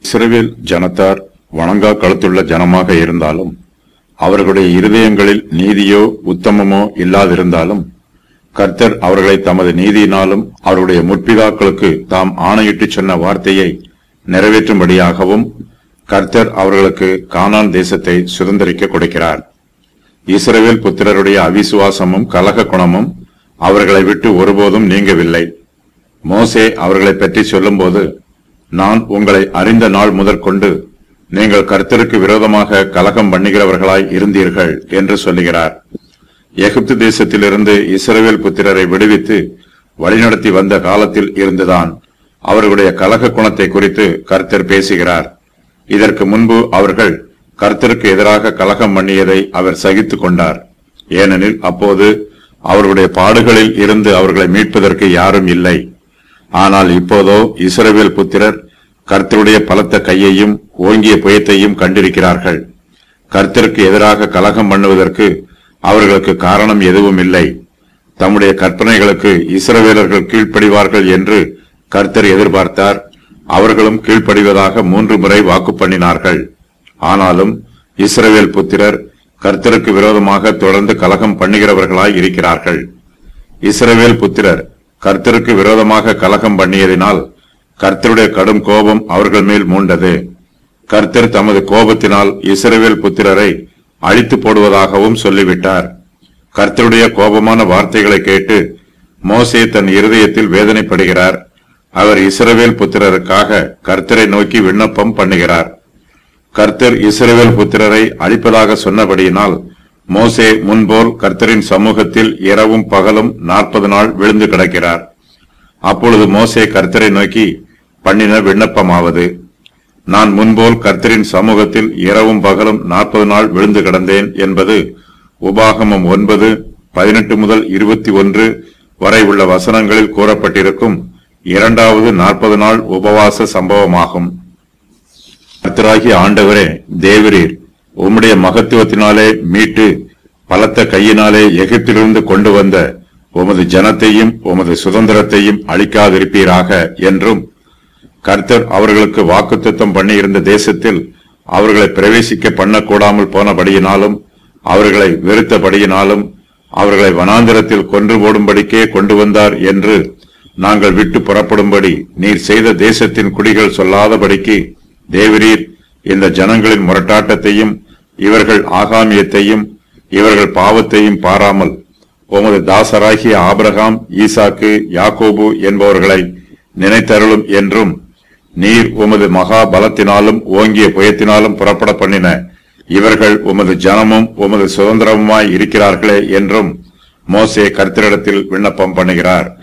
இஸ்ரவேல் ஜனத்தார் வணங்கா கழுத்துள்ள ஜனமாக இருந்தாலும் அவர்களுடைய இருதயங்களில் நீதியோ உத்தமமோ இல்லாதிருந்தாலும் கர்த்தர் அவர்களை தமது நீதியினாலும் அவருடைய முற்பிதாக்களுக்கு தாம் ஆணையிட்டு சொன்ன வார்த்தையை நிறைவேற்றும்படியாகவும் கர்த்தர் அவர்களுக்கு கானான் தேசத்தை சுதந்திரிக்க கொடுக்கிறார் இஸ்ரவேல் புத்திரருடைய அவிசுவாசமும் கலக குணமும் அவர்களை விட்டு ஒருபோதும் நீங்கவில்லை மோசே அவர்களை பற்றி சொல்லும்போது நான் உங்களை அறிந்த நாள் முதற்கொண்டு நீங்கள் கர்த்தருக்கு விரோதமாக கலகம் பண்ணுகிறவர்களாய் இருந்தீர்கள் என்று சொல்லுகிறார் எகிப்து தேசத்திலிருந்து இஸ்ரவேல் புத்திரரை விடுவித்து வழிநடத்தி வந்த காலத்தில் இருந்துதான் அவர்களுடைய கலக குணத்தை குறித்து கர்த்தர் பேசுகிறார் இதற்கு முன்பு அவர்கள் கர்த்தருக்கு எதிராக கலகம் பண்ணியதை அவர் சகித்துக் கொண்டார் ஏனெனில் அப்போது அவர்களுடைய பாடுகளில் இருந்து அவர்களை மீட்பதற்கு யாரும் இல்லை ஆனால் இப்போதோ இஸ்ரவேல் புத்திரர் கர்த்தருடைய பலத்த கையையும் ஓங்கிய புயத்தையும் கண்டிருக்கிறார்கள் கர்த்தருக்கு எதிராக கலகம் பண்ணுவதற்கு அவர்களுக்கு காரணம் எதுவும் இல்லை தம்முடைய கற்பனைகளுக்கு இஸ்ரவேலர்கள் கீழ்ப்படிவார்கள் என்று கர்த்தர் எதிர்பார்த்தார் அவர்களும் கீழ்ப்படிவதாக மூன்று முறை வாக்கு பண்ணினார்கள் ஆனாலும் இஸ்ரவேல் புத்திரர் கர்த்தருக்கு விரோதமாக தொடர்ந்து கலகம் பண்ணுகிறவர்களாய் இருக்கிறார்கள் இஸ்ரவேல் புத்திரர் கர்த்தருக்கு விரோதமாக கலகம் பண்ணியதினால் கர்த்தருடைய கடும் கோபம் அவர்கள் மேல் மூண்டது கர்த்தர் தமது கோபத்தினால் இஸ்ரவேல் புத்திரரை அழித்து போடுவதாகவும் சொல்லிவிட்டார் கர்த்தருடைய கோபமான வார்த்தைகளை கேட்டு மோசே தன் இருதயத்தில் வேதனைப்படுகிறார் அவர் இஸ்ரவேல் புத்திரருக்காக கர்த்தரை நோக்கி விண்ணப்பம் பண்ணுகிறார் கர்த்தர் இஸ்ரவேல் புத்திரரை அழிப்பதாக சொன்னபடியினால் மோசே முன்போல் கர்த்தரின் சமூகத்தில் இரவும் பகலும் நாற்பது நாள் விழுந்து கிடக்கிறார் அப்பொழுது மோசே கர்த்தரை நோக்கி பண்ணின விண்ணப்பமாவது நான் முன்போல் கர்த்தரின் சமூகத்தில் இரவும் பகலும் நாற்பது நாள் விழுந்து கிடந்தேன் என்பது உபாகமம் ஒன்பது பதினெட்டு முதல் இருபத்தி ஒன்று வரை உள்ள வசனங்களில் கூறப்பட்டிருக்கும் இரண்டாவது நாற்பது நாள் உபவாச சம்பவமாகும் கர்த்தராகிய ஆண்டவரே தேவரீர் உம்முடைய மகத்துவத்தினாலே மீட்டு பலத்த கையினாலே எகிப்திலிருந்து கொண்டு வந்த உமது ஜனத்தையும் உமது சுதந்திரத்தையும் அழிக்காதிருப்பீராக என்றும் கர்த்தர் அவர்களுக்கு வாக்குத்தத்தம் பண்ணியிருந்த தேசத்தில் அவர்களை பிரவேசிக்க பண்ணக்கூடாமல் போனபடியினாலும் அவர்களை வெறுத்தபடியினாலும் அவர்களை வனாந்திரத்தில் கொன்று போடும்படிக்கே கொண்டு வந்தார் என்று நாங்கள் விட்டு புறப்படும்படி நீர் செய்த தேசத்தின் குடிகள் சொல்லாதபடிக்கு தேவரீர் இந்த ஜனங்களின் முரட்டாட்டத்தையும் இவர்கள் ஆகாமியத்தையும் இவர்கள் பாவத்தையும் பாராமல் உமது தாசராகிய ஆபிரகாம் ஈசாக்கு யாக்கோபு என்பவர்களை நினைத்தருளும் என்றும் நீர் உமது மகா பலத்தினாலும் ஓங்கிய புயத்தினாலும் புறப்பட பண்ணின இவர்கள் உமது ஜனமும் உமது சுதந்திரமுமாய் இருக்கிறார்களே என்றும் மோசே கர்த்தரிடத்தில் விண்ணப்பம் பண்ணுகிறார்